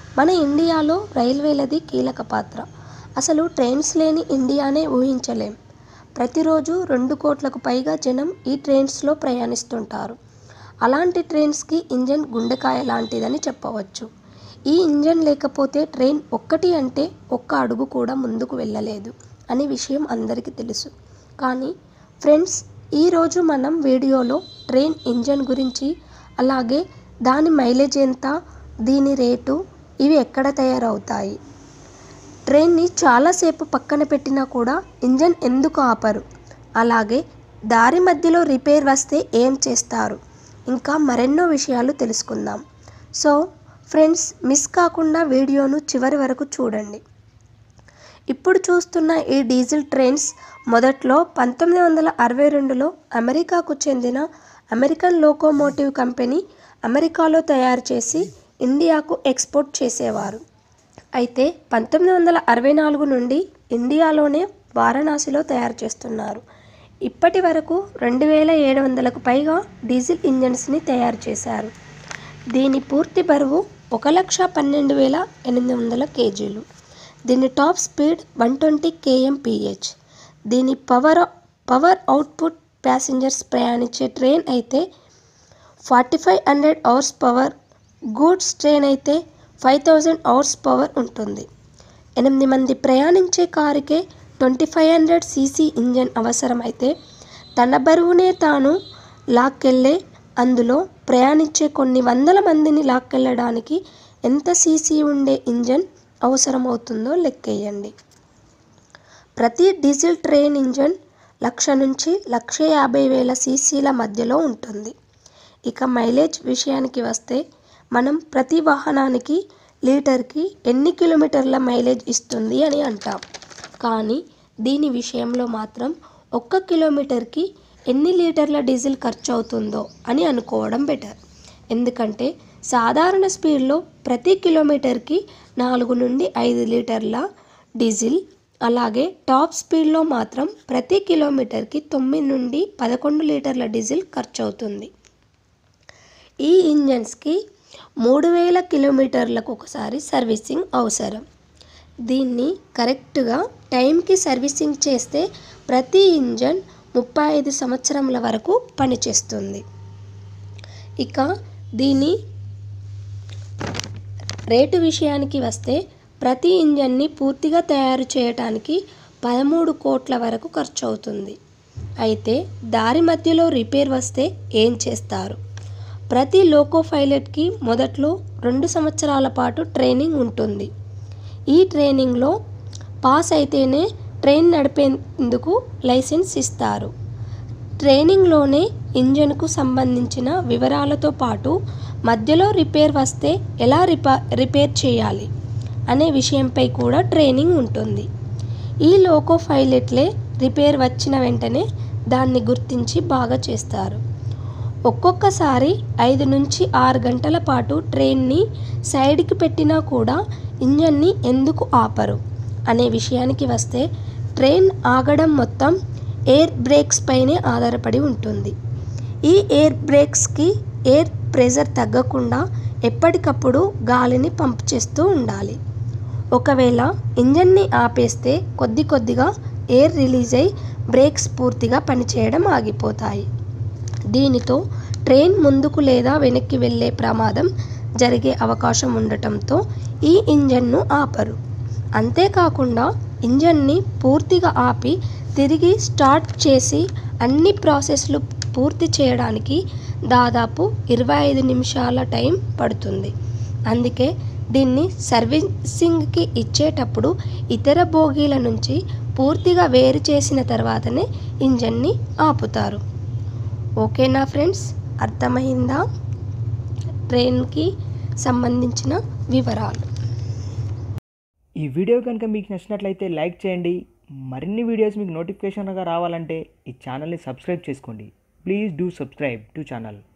మన ఇండియాలో రైల్వేలది కీలక పాత్ర అసలు ట్రైన్స్ లేని ఇండియానే ఊహించలేం ప్రతిరోజు రెండు కోట్లకు పైగా జనం ఈ ట్రైన్స్లో ప్రయాణిస్తుంటారు అలాంటి ట్రైన్స్కి ఇంజన్ గుండెకాయ లాంటిదని చెప్పవచ్చు ఈ ఇంజన్ లేకపోతే ట్రైన్ ఒక్కటి అంటే ఒక్క అడుగు కూడా ముందుకు వెళ్ళలేదు అనే విషయం అందరికీ తెలుసు కానీ ఫ్రెండ్స్ ఈరోజు మనం వీడియోలో ట్రైన్ ఇంజన్ గురించి అలాగే దాని మైలేజ్ ఎంత దీని రేటు ఇవి ఎక్కడ తయారవుతాయి ట్రైన్ని చాలాసేపు పక్కన పెట్టినా కూడా ఇంజన్ ఎందుకు ఆపరు అలాగే దారి మధ్యలో రిపేర్ వస్తే ఏం చేస్తారు ఇంకా మరెన్నో విషయాలు తెలుసుకుందాం సో ఫ్రెండ్స్ మిస్ కాకుండా వీడియోను చివరి వరకు చూడండి ఇప్పుడు చూస్తున్న ఈ డీజిల్ ట్రైన్స్ మొదట్లో పంతొమ్మిది వందల అరవై రెండులో అమెరికాకు చెందిన అమెరికన్ లోకోమోటివ్ కంపెనీ అమెరికాలో తయారు చేసి ఇండియాకు ఎక్స్పోర్ట్ చేసేవారు అయితే పంతొమ్మిది వందల అరవై నాలుగు నుండి ఇండియాలోనే వారణాసిలో తయారు చేస్తున్నారు ఇప్పటి వరకు రెండు వేల ఏడు వందలకు పైగా డీజిల్ ఇంజన్స్ని తయారు చేశారు దీని పూర్తి బరువు ఒక లక్ష పన్నెండు వేల ఎనిమిది వందల కేజీలు దీని top speed one twenty KMPH దీని పవర్ పవర్ అవుట్పుట్ ప్యాసింజర్స్ ప్రయాణించే ట్రైన్ అయితే forty five hundred hours power goods train అయితే ఫైవ్ థౌజండ్ అవర్స్ పవర్ ఉంటుంది ఎనిమిది మంది ప్రయాణించే కారుకే twenty five hundred CC engine అవసరమైతే తన బరువునే తాను లాక్కెళ్ళే అందులో ప్రయాణించే కొన్ని వందల మందిని లాక్కెళ్ళడానికి ఎంత సీసీ ఉండే ఇంజన్ అవసరమవుతుందో లెక్కేయండి ప్రతి డీజిల్ ట్రైన్ ఇంజన్ లక్ష నుంచి లక్ష యాభై వేల సీసీల మధ్యలో ఉంటుంది ఇక మైలేజ్ విషయానికి వస్తే మనం ప్రతి వాహనానికి లీటర్కి ఎన్ని కిలోమీటర్ల మైలేజ్ ఇస్తుంది అని అంటాం కానీ దీని విషయంలో మాత్రం ఒక్క కిలోమీటర్కి ఎన్ని లీటర్ల డీజిల్ ఖర్చు అవుతుందో అని అనుకోవడం బెటర్ ఎందుకంటే సాధారణ స్పీడ్లో ప్రతి కిలోమీటర్కి నాలుగు నుండి ఐదు లీటర్ల డీజిల్ అలాగే టాప్ స్పీడ్లో మాత్రం ప్రతి కిలోమీటర్కి తొమ్మిది నుండి పదకొండు లీటర్ల డీజిల్ ఖర్చు అవుతుంది ఈ ఇంజన్స్కి మూడు వేల కిలోమీటర్లకు ఒకసారి సర్వీసింగ్ అవసరం దీన్ని కరెక్ట్గా టైంకి సర్వీసింగ్ చేస్తే ప్రతి ఇంజన్ ముప్పై ఐదు సంవత్సరముల వరకు పనిచేస్తుంది ఇక దీని రేటు విషయానికి వస్తే ప్రతి ఇంజన్ని పూర్తిగా తయారు చేయటానికి పదమూడు కోట్ల వరకు ఖర్చు అవుతుంది అయితే దారి మధ్యలో రిపేర్ వస్తే ఏం చేస్తారు ప్రతి లోకో పైలట్కి మొదట్లో రెండు సంవత్సరాల పాటు ట్రైనింగ్ ఉంటుంది ఈ ట్రైనింగ్లో పాస్ అయితేనే ట్రైన్ నడిపేందుకు లైసెన్స్ ఇస్తారు ట్రైనింగ్లోనే ఇంజన్కు సంబంధించిన వివరాలతో పాటు మధ్యలో రిపేర్ వస్తే ఎలా రిపా రిపేర్ చేయాలి అనే విషయంపై కూడా ట్రైనింగ్ ఉంటుంది ఈ లోకో పైలట్లే రిపేర్ వచ్చిన వెంటనే దాన్ని గుర్తించి బాగా చేస్తారు ఒక్కొక్కసారి ఐదు నుంచి ఆరు గంటల పాటు ట్రైన్ని సైడ్కి పెట్టినా కూడా ఇంజన్ని ఎందుకు ఆపరు అనే విషయానికి వస్తే ట్రైన్ ఆగడం మొత్తం ఎయిర్ బ్రేక్స్ పైనే ఆధారపడి ఉంటుంది ఈ ఎయిర్ బ్రేక్స్కి ఎయిర్ ప్రెజర్ తగ్గకుండా ఎప్పటికప్పుడు గాలిని పంప్ చేస్తూ ఉండాలి ఒకవేళ ఇంజన్ని ఆపేస్తే కొద్ది కొద్దిగా ఎయిర్ రిలీజ్ అయి బ్రేక్స్ పూర్తిగా పనిచేయడం ఆగిపోతాయి దీనితో ట్రైన్ ముందుకు లేదా వెనక్కి వెళ్ళే ప్రమాదం జరిగే అవకాశం ఉండటంతో ఈ ఇంజన్ను ఆపరు అంతేకాకుండా ఇంజన్ని పూర్తిగా ఆపి తిరిగి స్టార్ట్ చేసి అన్ని ప్రాసెస్లు పూర్తి చేయడానికి దాదాపు ఇరవై ఐదు నిమిషాల టైం పడుతుంది అందుకే దీన్ని సర్వీసింగ్కి ఇచ్చేటప్పుడు ఇతర బోగీల నుంచి పూర్తిగా వేరు చేసిన తర్వాతనే ఇంజన్ని ఆపుతారు ఓకేనా ఫ్రెండ్స్ అర్థమైందా ట్రైన్కి సంబంధించిన వివరాలు ఈ వీడియో కనుక మీకు నచ్చినట్లయితే లైక్ చేయండి మరిన్ని వీడియోస్ మీకు నోటిఫికేషన్గా రావాలంటే ఈ ఛానల్ని సబ్స్క్రైబ్ చేసుకోండి please do subscribe to channel